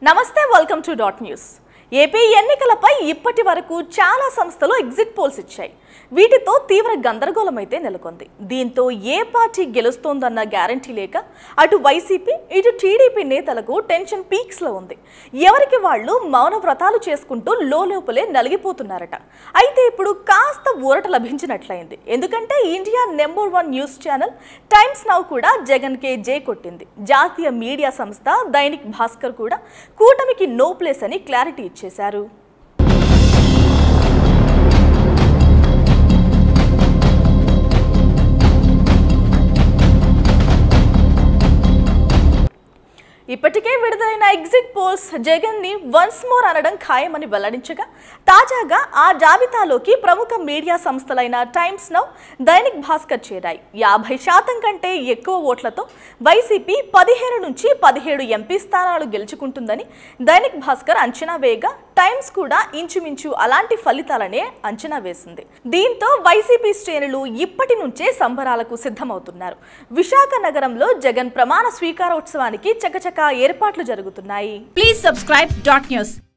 నమస్తే welcome to dot news AP ఎన్నికలపై ఇప్పటి వరకు చాలా సంస్థలు ఎగ్జిట్ పోల్స్ ఇచ్చాయి వీటితో తీవ్ర గందరగోళం అయితే నెలకొంది దీంతో ఏ పార్టీ గెలుస్తోందన్న గ్యారంటీ లేక అటు వైసీపీ ఇటు టీడీపీ నేతలకు టెన్షన్ పీక్స్ లో ఉంది ఎవరికి వాళ్ళు మౌన వ్రతాలు చేసుకుంటూ లోపలే నలిగిపోతున్నారట అయితే ఇప్పుడు కాస్త ఊరట లభించినట్లయింది ఎందుకంటే India number one news channel Times Now కూడా జగన్ కే జే కొట్టింది జాతీయ మీడియా సంస్థ దైనిక్ భాస్కర్ కూడా కూటమికి నో ప్లేస్ అని క్లారిటీ ఇచ్చేశారు ఇప్పటికే విడుదలైన ఎగ్జిట్ పోల్స్ జగన్ ని వన్స్ మోర్ అనడం ఖాయమని వెల్లడించగా తాజాగా ఆ జాబితాలోకి ప్రముఖ మీడియా సంస్థలైన టైమ్స్ నౌ దైనిక్ భాస్కర్ చేరాయి యాభై శాతం కంటే ఎక్కువ ఓట్లతో వైసీపీ పదిహేను నుంచి పదిహేడు ఎంపీ స్థానాలు గెలుచుకుంటుందని దైనిక్ భాస్కర్ అంచనా వేయగా టైమ్స్ కూడా ఇంచుమించు అలాంటి ఫలితాలనే అంచనా వేసింది దీంతో వైసీపీ శ్రేణులు ఇప్పటి నుంచే సంబరాలకు సిద్ధమవుతున్నారు విశాఖ నగరంలో జగన్ ప్రమాణ స్వీకారోత్సవానికి చకచకా ఏర్పాట్లు జరుగుతున్నాయి Please subscribe dot news.